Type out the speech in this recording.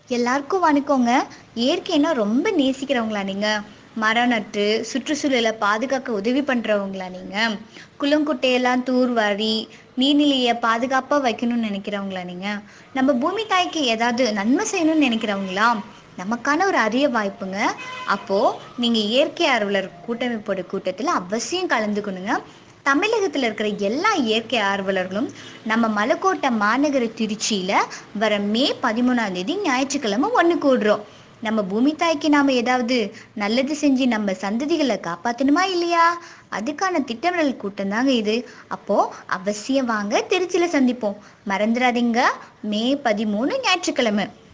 எல்லாருக்கும் வணக்கங்க இயற்கைனா ரொம்ப நேசிக்கிறவங்களா நீங்க மரம் நட்டு சுற்றுச்சூழலை பாதுகாக்க உதவி பண்றவங்களா நீங்க குளங்குட்டையெல்லாம் தூர்வாரி நீர்நிலையை பாதுகாப்பாக வைக்கணும்னு நினைக்கிறவங்களா நீங்க நம்ம பூமி தாய்க்கு ஏதாவது நன்மை செய்யணும்னு நினைக்கிறவங்களா நமக்கான ஒரு அரிய வாய்ப்புங்க அப்போ நீங்க இயற்கை ஆர்வலர் கூட்டமைப்போட கூட்டத்தில் அவசியம் கலந்துக்கணுங்க தமிழகத்தில் இருக்கிற எல்லா இயற்கை ஆர்வலர்களும் நம்ம மலைக்கோட்டை மாநகர திருச்சியில் வர மே பதிமூணாம் தேதி ஞாயிற்றுக்கிழமை ஒன்று கூடுறோம் நம்ம பூமி தாய்க்கு நாம் ஏதாவது நல்லது செஞ்சு நம்ம சந்ததிகளை காப்பாற்றணுமா இல்லையா அதுக்கான திட்டமிடல் கூட்டம் தாங்க இது அப்போது அவசியம் வாங்க திருச்சியில் சந்திப்போம் மறந்துடாதீங்க மே பதிமூணு ஞாயிற்றுக்கிழமை